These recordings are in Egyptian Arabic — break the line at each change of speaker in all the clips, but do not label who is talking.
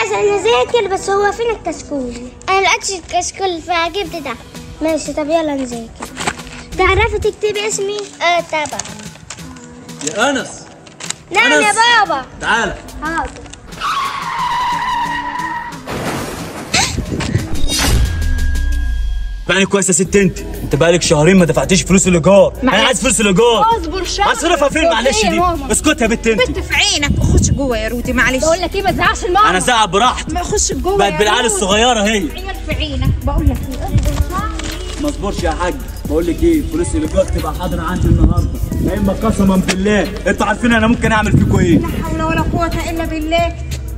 عايزة نذاكر بس هو فين الكشكول انا لقيتش الكشكول فجبت ده ماشي طب يلا نذاكر تعرفي تكتبي اسمي اه طبعا
يا انس
نعم
أنس.
يا بابا
تعالى
حاضر
يعني كويس يا ست انت انت بقالك شهرين ما دفعتيش فلوس الايجار انا عايز فلوس الايجار
اصبر شهر
هصرفها فين معلش
يا
دي
ماما.
اسكت يا بت انت
بنت في عينك خش جوه يا رودي معلش
بقول لك ايه ما تزعقش الماما
انا زعق براحتي
ما خش جوه
بقت
يا
بالعيال
رودي.
الصغيره هي
عيال في عينك بقول لك ايه
ما اصبرش يا حاج بقول لك ايه فلوس الايجار تبقى حاضره عندي النهارده يا اما قسما بالله انتوا عارفين انا ممكن اعمل فيكم ايه
لا حول ولا قوه الا بالله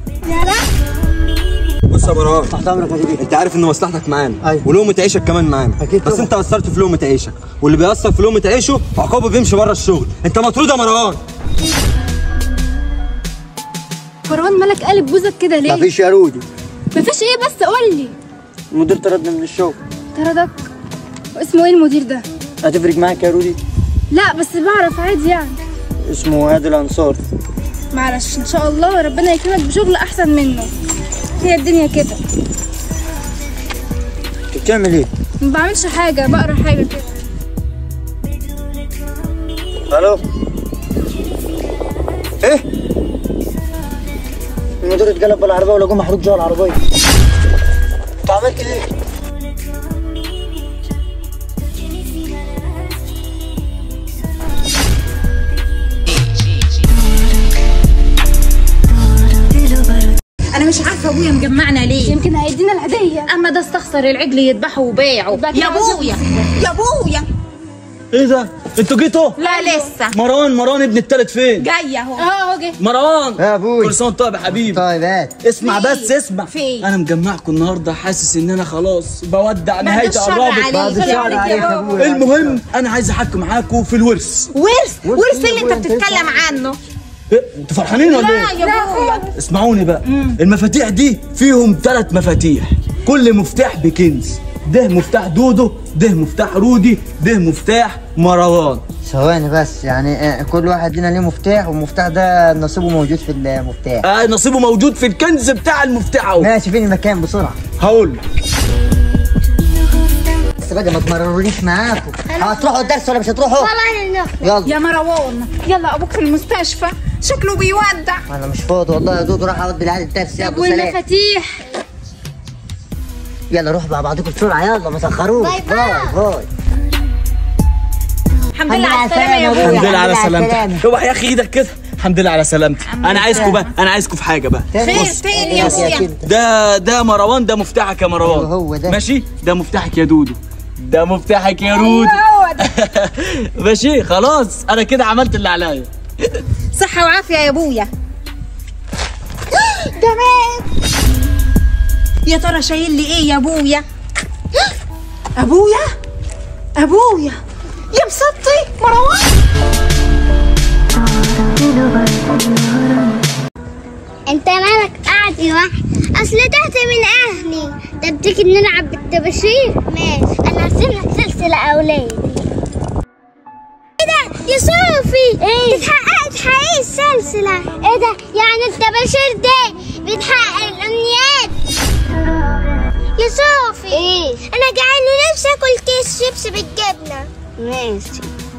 بص يا مروان تحت امرك يا كبير انت عارف ان مصلحتك معانا
أيوة.
ولقمه عيشك كمان معانا
أكيد
بس
طبعا.
انت قصرت في لقمه عيشك واللي بيأثر في لقمه عيشه عقابه بيمشي بره الشغل انت مطرود يا مروان
مروان مالك قالب بوزك كده ليه؟
مفيش يا رودي
مفيش ايه بس قول لي
المدير طردنا من الشغل
طردك واسمه ايه المدير ده؟
هتفرق معاك يا رودي
لا بس بعرف عادي يعني
اسمه عادل انصار
معلش ان شاء الله ربنا يكرمك بشغل احسن منه هي الدنيا كده
انت بتعمل ايه؟
ما بعملش حاجه بقرا حاجه كده
الو ايه؟ المدير اتقلب بالعربيه ولا جه محروق جوه العربيه انت عملت ايه؟
انا مش عارفه ابويا مجمعنا ليه
يمكن هيدينا الهديه
اما ده استخسر العجل يذبحه وباعه
يبقى كده
يا ابويا يا ابويا
ايه ده انتوا جيتوا
لا لسه
مروان مروان ابن التالت فين
جاي اهو
اه هو جه
مروان
يا أبوي.
كل سنه وانت طيب يا حبيبي
طيب هات
اسمع
في
بس اسمع
في
انا مجمعكم النهارده حاسس ان انا خلاص بودع
بعد
نهايه
الشر
قرابه
عليك.
بعد الشهر
عليك يا
عليك يا
بابا.
ابويا
المهم انا عايز احكي معاكم في الورث
ورث ورث اللي انت
أنت
بتتكلم عنه
إيه؟ انتوا فرحانين ولا
لا
ايه؟
يا ابويا
اسمعوني بقى المفاتيح دي فيهم ثلاث مفاتيح كل مفتاح بكنز ده مفتاح دودو ده مفتاح رودي ده مفتاح مروان
ثواني بس يعني آه، كل واحد لنا ليه مفتاح والمفتاح ده نصيبه موجود في المفتاح
آه نصيبه موجود في الكنز بتاع المفتاح اهو
ماشي فين المكان بسرعه
هقول لك
بس بقى ما تمررونيش معاكم هتروحوا الدرس ولا مش هتروحوا؟
والله انا نخ
يلا
يا مروان يلا ابوك في المستشفى شكله بيودع
انا مش فاضي والله يا دود راح اودي العيال الدرس يلا سلام
والمفاتيح
يلا روح مع بعضكم بسرعه يلا ما تاخروش
باي باي.
باي
الحمد لله على السلامه يا
أبويا.
ابويا
الحمد لله على
الحمد لله على
سلامتك
السلامة.
اوعى يا اخي ايدك كده الحمد لله على سلامتك انا عايزكم بقى انا عايزكم في حاجه بقى
خير فين يا ابويا
ده ده مروان ده مفتاحك يا مروان
هو ده.
ماشي ده مفتاحك يا دودو ده مفتاحك يا رودي
هو ده
ماشي خلاص انا كده عملت اللي عليا
صحه وعافيه يا ابويا تمام يا ترى شايل لي ايه يا ابويا ابويا ابويا يا مسطي مروان
انت مالك قاعد لوحدك اصل تحت من اهلي طب تيجي نلعب بالطباشير ماشي انا هرسم لك سلسله اولادي ايه ده يا صوفي ايه اتحققت حقيقة السلسله ايه ده يعني الطباشير ده بيتحقق الامنيات يا صوفي ايه انا جعان ونفسي اكل كيس شيبس بالجبنه ماشي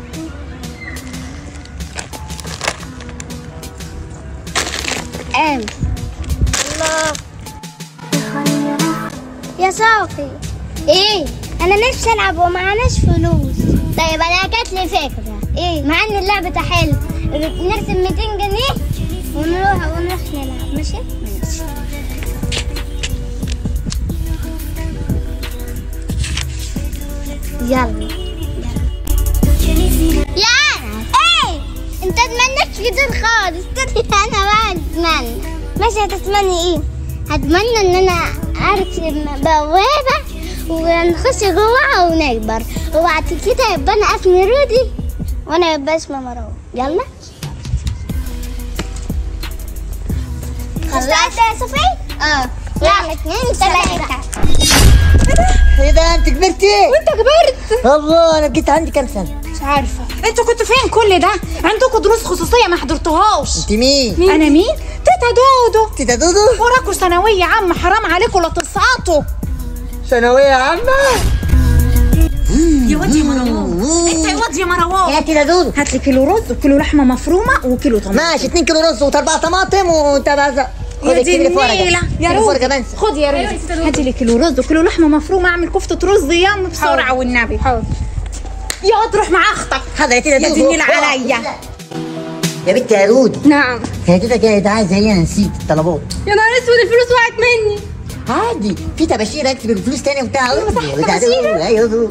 ألف الله يا صافي ايه انا نفسي العب ومعناش فلوس طيب انا جات لي فكره ايه مع ان اللعبه حلو نرسم 200 جنيه ونروح ونروح نلعب ماشي ماشي يلا يا أنا ايه انت تمنيت كتير خالص انا بقى اتمنى ماشي هتتمني ايه هتمنى ان انا ارسم بوابة ونخش جوه ونكبر وبعد كده يبقى انا اسمي رودي وانا يبقى اسمي مروان يلا خلصت يا صفي؟ اه يلا اتنين تلاتة
ايه ده انت كبرتي؟
انت كبرت
الله انا جيت عندي كام سنه؟
مش عارفه
انتوا كنتوا فين كل ده عندكم دروس خصوصيه ما حضرتوهاش
انت مين؟
انا مين تيتا دودو
تيتا دودو
وراكوا ثانويه عامه حرام عليكم لا تسقطوا
ثانوية عامة
يا واد يا مروان انت يا واد يا مروان
يا تيتا دودو
هات لي كيلو رز وكيلو لحمه مفرومه وكيلو طماطم
ماشي 2 كيلو رز واربع طماطم وانت بقى خد
يا دي
الكيلو فرقة.
النيلة يا
كيلو
روز
فرقة بنسى
خد يا روز هاتي لي كيلو رز وكيلو لحمه مفرومه اعمل كفته رز يام بسرعه والنبي حاضر يا واد روح مع اختك
حاضر يا تيتا
يا
دودو
دي النيلة عليا
يا بنت يا رودي
نعم
هي تيتا كانت عايزة ايه انا نسيت الطلبات
يا نهار اسود الفلوس وقعت مني
عادي في تباشير اكتب الفلوس تاني وبتاع بتاع
تباشير؟
ايوه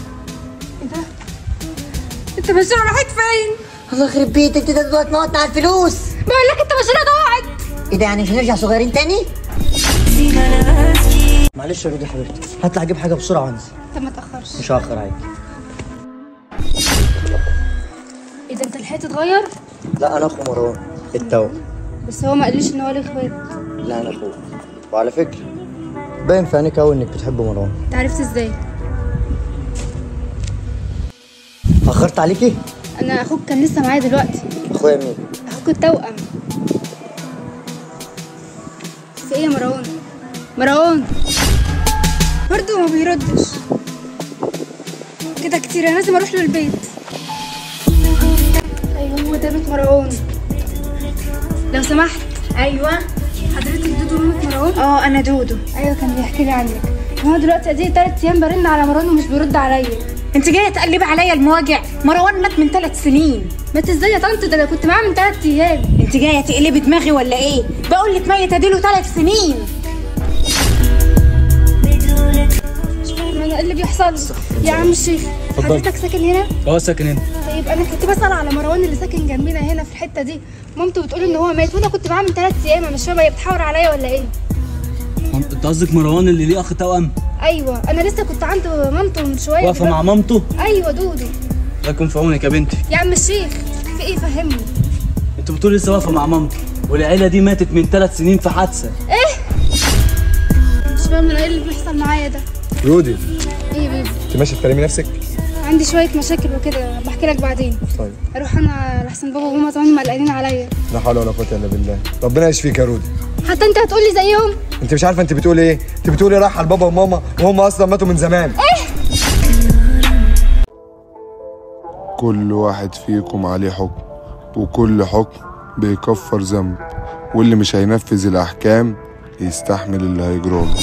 انت بشير راحت فين؟
الله يخرب بيتك تيتا دودو هتموتنا على الفلوس
بقول لك انت بشير ضاعت
ايه ده يعني مش هنرجع صغيرين تاني؟ معلش يا رودي حبيبتي هطلع اجيب حاجه بسرعه وانزل
طب ما تاخرش
مش هاخر عادي
اذا انت لحقت تتغير
لا انا اخو مروان التوأم
بس هو ما قاليش ان هو ليه اخوات
لا انا اخوه وعلى فكره باين في عينيك قوي انك بتحب مروان
انت عرفت ازاي؟
اخرت عليكي
انا اخوك كان لسه معايا دلوقتي
اخويا مين
اخوك التوأم في ايه يا مروان؟ مروان برضه ما بيردش كده كتير انا لازم اروح له البيت ايوه هو ده بيت مروان لو سمحت
ايوه
حضرتك دودو مامة مروان
اه انا دودو
ايوه كان بيحكي لي عنك هو دلوقتي ادي تلات ايام برن على مروان ومش بيرد عليا
انت جايه تقلبي عليا المواجع مروان مات من ثلاث سنين
مات ازاي يا طنط ده انا كنت معاه من تلات ايام
انت جايه تقلبي دماغي ولا ايه بقول لك ميت اديله ثلاث سنين
ما انا ايه اللي بيحصل يا عم الشيخ حضرتك ساكن هنا
اه ساكن هنا
طيب انا كنت بسال على مروان اللي ساكن جنبنا هنا في الحته دي مامته بتقول ان هو مات وانا كنت معاه من ثلاث ايام أنا مش فاهمه هي بتحاور عليا ولا ايه
انت قصدك مروان اللي ليه اخ توأم
ايوه انا لسه كنت عند مامته من شويه
واقفه مع
دلوقتي.
مامته
ايوه دودو
الله يكون في عونك يا بنتي
يا عم الشيخ في ايه فهمني
انت بتقول لسه واقفه مع مامته والعيله دي ماتت من ثلاث سنين في حادثه
مش فاهمه انا ايه اللي بيحصل معايا ده
رودي
ايه يا بيبي
انت ماشي تكلمي نفسك
عندي شويه مشاكل وكده بحكي لك بعدين
طيب
اروح انا لحسن بابا وماما زمان مقلقين عليا
لا حول ولا قوه الا بالله ربنا يشفيك يا رودي
حتى انت هتقولي زيهم
انت مش عارفه انت بتقول ايه انت بتقولي رايحه لبابا وماما وهم اصلا ماتوا من زمان
كل واحد فيكم عليه حكم وكل حكم بيكفر ذنب واللي مش هينفذ الأحكام يستحمل اللي هيجراله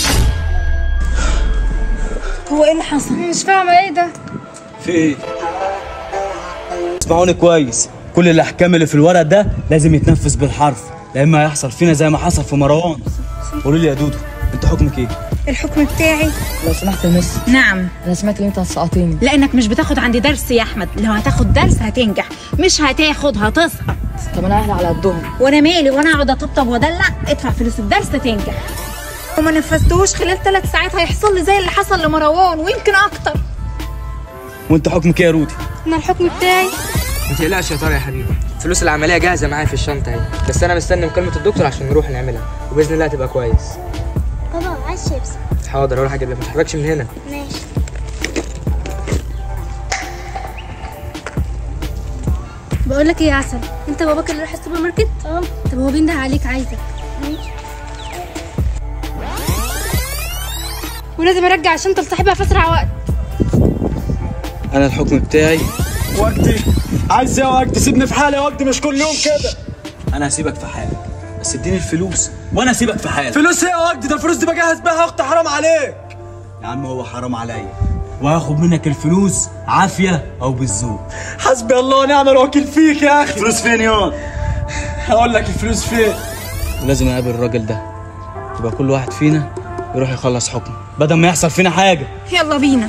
هو ايه اللي حصل
مش فاهمه ايه ده
في ايه اسمعوني كويس كل الاحكام اللي في الورق ده لازم يتنفذ بالحرف لا اما هيحصل فينا زي ما حصل في مروان قولي لي يا دودو انت حكمك ايه
الحكم بتاعي
لو سمحت يا مس
نعم
انا سمعت ان انت هتسقطيني
لانك مش بتاخد عندي درس يا احمد لو هتاخد درس هتنجح مش هتاخد هتسقط
طب انا اهلي على قدهم
وانا مالي وانا اقعد اطبطب وادلع ادفع فلوس الدرس تنجح وما نفذتهوش خلال ثلاث ساعات هيحصل لي زي اللي حصل لمروان ويمكن اكتر
وانت حكمك ايه يا رودي
انا الحكم بتاعي
ما تقلقش يا طارق يا حبيبي فلوس العمليه جاهزه معايا في الشنطه اهي بس انا مستني مكالمه الدكتور عشان نروح نعملها وباذن الله هتبقى كويس
بابا عايز شيبسي
حاضر اروح اجيب لك ما تتحركش من هنا
ماشي بقول لك ايه يا عسل انت باباك اللي راح السوبر ماركت اه طب هو بينده عليك عايزك ماشي ولازم ارجع الشنطه لصاحبها في اسرع وقت
انا الحكم بتاعي وجدي عايز ايه يا وجدي سيبني في حالي يا وجدي مش كل يوم كده انا هسيبك في حالك بس اديني الفلوس وانا اسيبك في حالك فلوس ايه يا وجدي ده الفلوس دي بجهز بيها اختي حرام عليك يا عم هو حرام عليا وهاخد منك الفلوس عافيه او بالذوق حسبي الله ونعم الوكيل فيك يا اخي الفلوس فين يا هقول لك الفلوس فين لازم اقابل الراجل ده يبقى كل واحد فينا يروح يخلص حكمه بدل ما يحصل فينا حاجه
يلا بينا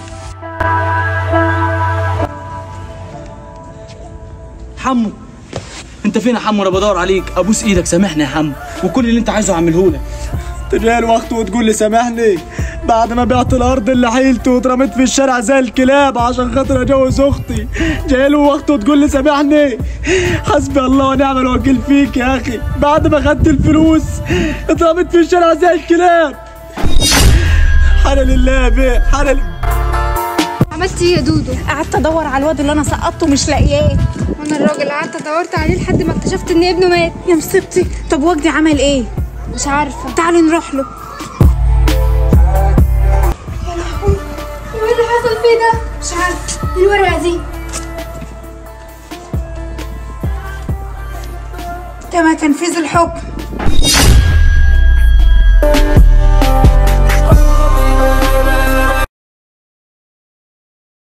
حمو انت فين يا حمو انا بدور عليك ابوس ايدك سامحني يا حمو وكل اللي انت عايزه هعمله لك
تجي الوقت وتقول لي سامحني بعد ما بعت الارض اللي حيلته واترميت في الشارع زي الكلاب عشان خاطر اجوز اختي جاي له وقت وتقول لي سامحني حسبي الله ونعم الوكيل فيك يا اخي بعد ما خدت الفلوس اترميت في الشارع زي الكلاب حال لله يا بيه حال لله
عملت ايه يا دودو
قعدت ادور على الواد اللي انا سقطته مش لاقياه
وانا الراجل قعدت دورت عليه لحد ما اكتشفت ان ابنه مات
يا مصيبتي طب وجدي عمل ايه
مش عارفه
تعالوا نروح له
يا لهوي ايه اللي حصل فيه ده مش عارفه الورقه دي
تم تنفيذ الحكم